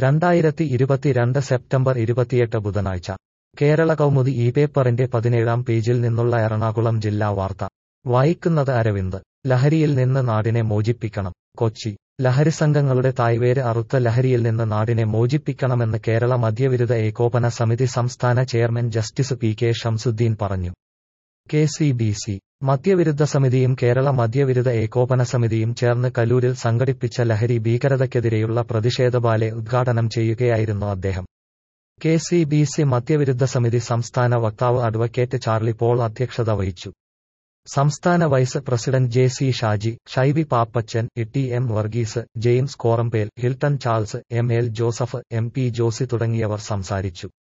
രണ്ടായിരത്തി ഇരുപത്തിരണ്ട് സെപ്റ്റംബർ ഇരുപത്തിയെട്ട് ബുധനാഴ്ച കേരള കൗമുദി ഈ പേപ്പറിന്റെ പതിനേഴാം പേജിൽ നിന്നുള്ള എറണാകുളം ജില്ലാ വാർത്ത വായിക്കുന്നത് അരവിന്ദ് ലഹരിയിൽ നിന്ന് നാടിനെ മോചിപ്പിക്കണം കൊച്ചി ലഹരിസംഘങ്ങളുടെ തായ്വേര് അറുത്ത ലഹരിയിൽ നിന്ന് നാടിനെ മോചിപ്പിക്കണമെന്ന് കേരള മദ്യവിരുദ്ധ ഏകോപന സമിതി സംസ്ഥാന chairman Justice P K Shamsuddin പറഞ്ഞു കെ സി ബി സി മദ്യവിരുദ്ധ സമിതിയും കേരള മദ്യവിരുദ്ധ ഏകോപന സമിതിയും ചേർന്ന് കലൂരിൽ സംഘടിപ്പിച്ച ലഹരി ഭീകരതയ്ക്കെതിരെയുള്ള പ്രതിഷേധബാലെ ഉദ്ഘാടനം ചെയ്യുകയായിരുന്നു അദ്ദേഹം കെ സി ബി സി മദ്യവിരുദ്ധ സമിതി സംസ്ഥാന വക്താവ് അഡ്വക്കേറ്റ് ചാർലി പോൾ അധ്യക്ഷത വഹിച്ചു സംസ്ഥാന vice president J C Shaji Shiby Pappachan T M Varghese James Korambel Hilton Charles M L Joseph M P Josy തുടങ്ങിയവർ സംസാരിച്ചു